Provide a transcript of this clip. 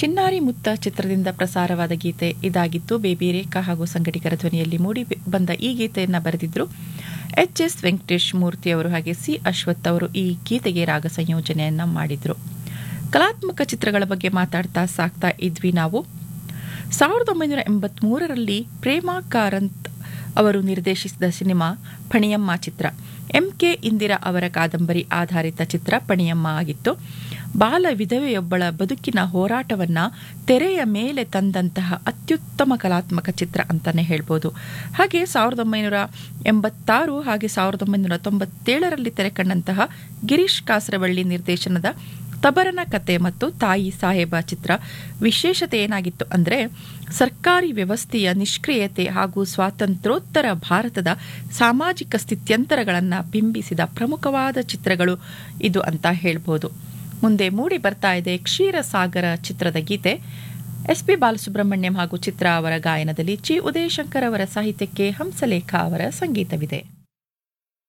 ಚಿನ್ನಾರಿ ಮುತ್ತ ಚಿತ್ರದಿಂದ ಪ್ರಸಾರವಾದ ಗೀತೆ ಇದಾಗಿತ್ತು ಬೇಬಿ ರೇಖಾ ಹಾಗೂ ಸಂಘಟಕರ ಧ್ವನಿಯಲ್ಲಿ ಮೂಡಿ ಬಂದ ಈ ಗೀತೆಯನ್ನು ಬರೆದಿದ್ರು ಎಚ್ ಎಸ್ ವೆಂಕಟೇಶ್ ಮೂರ್ತಿ ಅವರು ಹಾಗೆ ಸಿ ಅಶ್ವಥ್ ಅವರು ಈ ಗೀತೆಗೆ ರಾಗ ಸಂಯೋಜನೆಯನ್ನ ಮಾಡಿದ್ರು ಕಲಾತ್ಮಕ ಚಿತ್ರಗಳ ಬಗ್ಗೆ ಮಾತಾಡ್ತಾ ಸಾಕ್ತಾ ಇದ್ವಿ ನಾವು ಸಾವಿರದ ಒಂಬೈನೂರ ಎಂಬತ್ಮೂರರಲ್ಲಿ ಪ್ರೇಮಾ ಕಾರಂತ್ ಅವರು ನಿರ್ದೇಶಿಸಿದ ಸಿನಿಮಾ ಪಣಿಯಮ್ಮ ಚಿತ್ರ ಎಂ ಕೆ ಇಂದಿರಾ ಅವರ ಕಾದಂಬರಿ ಆಧಾರಿತ ಚಿತ್ರ ಪಣಿಯಮ್ಮ ಆಗಿತ್ತು ಬಾಲ ವಿಧವೆಯೊಬ್ಬಳ ಬದುಕಿನ ಹೋರಾಟವನ್ನ ತೆರೆಯ ಮೇಲೆ ತಂದಂತಹ ಅತ್ಯುತ್ತಮ ಕಲಾತ್ಮಕ ಚಿತ್ರ ಅಂತಾನೆ ಹೇಳ್ಬೋದು ಹಾಗೆ ಸಾವಿರದ ಒಂಬೈನೂರ ಎಂಬತ್ತಾರು ಹಾಗೆ ಸಾವಿರದ ಒಂಬೈನೂರ ತೊಂಬತ್ತೇಳರಲ್ಲಿ ತೆರೆ ಕಂಡಂತಹ ಗಿರೀಶ್ ಕಾಸರವಳ್ಳಿ ನಿರ್ದೇಶನದ ತಬರನ ಕತೆ ಮತ್ತು ತಾಯಿ ಸಾಹೇಬ ಚಿತ್ರ ವಿಶೇಷತೆ ಏನಾಗಿತ್ತು ಅಂದರೆ ಸರ್ಕಾರಿ ವ್ಯವಸ್ಥೆಯ ನಿಷ್ಕ್ರಿಯತೆ ಹಾಗೂ ಸ್ವಾತಂತ್ರ್ಯೋತ್ತರ ಭಾರತದ ಸಾಮಾಜಿಕ ಸ್ಥಿತ್ಯಂತರಗಳನ್ನು ಬಿಂಬಿಸಿದ ಪ್ರಮುಖವಾದ ಚಿತ್ರಗಳು ಇದು ಅಂತ ಹೇಳ್ಬೋದು ಮುಂದೆ ಮೂಡಿ ಬರ್ತಾ ಇದೆ ಕ್ಷೀರಸಾಗರ ಚಿತ್ರದ ಗೀತೆ ಎಸ್ ಪಿ ಬಾಲಸುಬ್ರಹ್ಮಣ್ಯಂ ಹಾಗೂ ಚಿತ್ರ ಅವರ ಗಾಯನದಲ್ಲಿ ಚಿ ಉದಯಶಂಕರ್ ಅವರ ಸಾಹಿತ್ಯಕ್ಕೆ ಹಂಸಲೇಖ ಅವರ ಸಂಗೀತವಿದೆ